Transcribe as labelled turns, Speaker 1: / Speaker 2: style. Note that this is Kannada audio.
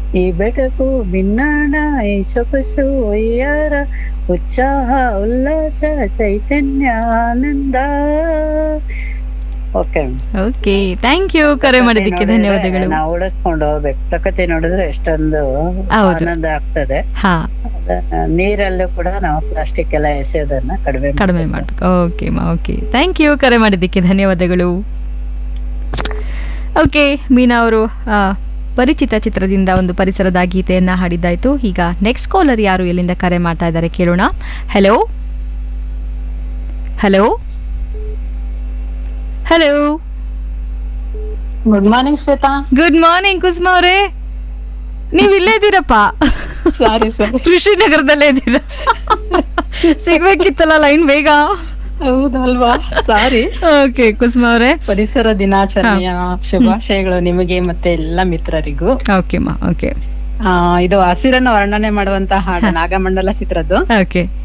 Speaker 1: ಈ ಬೆಳಕು ಭಿನ್ನಾಣ ಈ ಸೊಗಸು ಒಯ್ಯಾರ ಉತ್ಸಾಹ ಉಲ್ಲಾಸ ಚೈತನ್ಯ ಆನಂದ ಓಕೆ
Speaker 2: ಓಕೆ ಥ್ಯಾಂಕ್ ಯು ಕರೆ ಮಾಡಿದ್ದಕ್ಕೆ ಧನ್ಯವಾದಗಳು
Speaker 1: ನಾವು ಉಳಿಸ್ಕೊಂಡು ಹೋಗ್ಬೇಕು ಪ್ರಕೃತಿ ನೋಡಿದ್ರೆ ಎಷ್ಟೊಂದು
Speaker 2: ಹೌದು.
Speaker 1: ಆನಂದ ಆಗ್ತದೆ
Speaker 2: ಹಾ
Speaker 1: ಅದ- ನೀರಲ್ಲೂ ಕೂಡ ನಾವು ಪ್ಲಾಸ್ಟಿಕ್ ಎಲ್ಲ ಎಸೆಯೋದನ್ನ ಕಡಿಮೆ
Speaker 2: ಕಡಿಮೆ ಮಾಡ್ಬೇಕು ಓಕೆ ಮಾ ಓಕೆ ಥ್ಯಾಂಕ್ ಯು ಕರೆ ಮಾಡಿದ್ದಕ್ಕೆ ಧನ್ಯವಾದಗಳು ಓಕೆ ಮೀನಾ ಅವರು ಆ, ಪರಿಚಿತ ಚಿತ್ರದಿಂದ ಒಂದು ಪರಿಸರದ ಗೀತೆಯನ್ನ ಹಾಡಿದ್ದಾಯ್ತು ಈಗ ನೆಕ್ಸ್ಟ್ ಕಾಲರ್ ಯಾರು ಎಲ್ಲಿಂದ ಕರೆ ಮಾಡ್ತಾ ಇದ್ದಾರೆ ಕೇಳೋಣ hello hello hello
Speaker 1: good morning Shweta
Speaker 2: good morning Kusuma ಅವರೇ ನೀವು ಇಲ್ಲೇ ಇದ್ದೀರಪ್ಪ
Speaker 1: ಸಾರಿ ಸಾರಿ
Speaker 2: ಕೃಷಿ ನಗರದಲ್ಲೇ ಇದ್ದೀರಾ ಸಿಗ್ಬೇಕಿತ್ತಲ್ಲ ಲೈನ್ ಬೇಗ
Speaker 1: ಹೌದಲ್ವಾ ಸಾರಿ
Speaker 2: ಓಕೆ ಕುಸುಮಾ ಅವರೇ
Speaker 1: ಪರಿಸರ ದಿನಾಚರಣೆಯ ಶುಭಾಶಯಗಳು ನಿಮಗೆ ಮತ್ತೆ ಎಲ್ಲ ಮಿತ್ರರಿಗೂ
Speaker 2: ಓಕೆ ಮಾ ಓಕೆ
Speaker 1: ಆ, ಇದು ಹಸಿರನ್ನ ವರ್ಣನೆ ಮಾಡುವಂತ ಹಾಡು ನಾಗಮಂಡಲ ಚಿತ್ರದ್ದು
Speaker 2: ಓಕೆ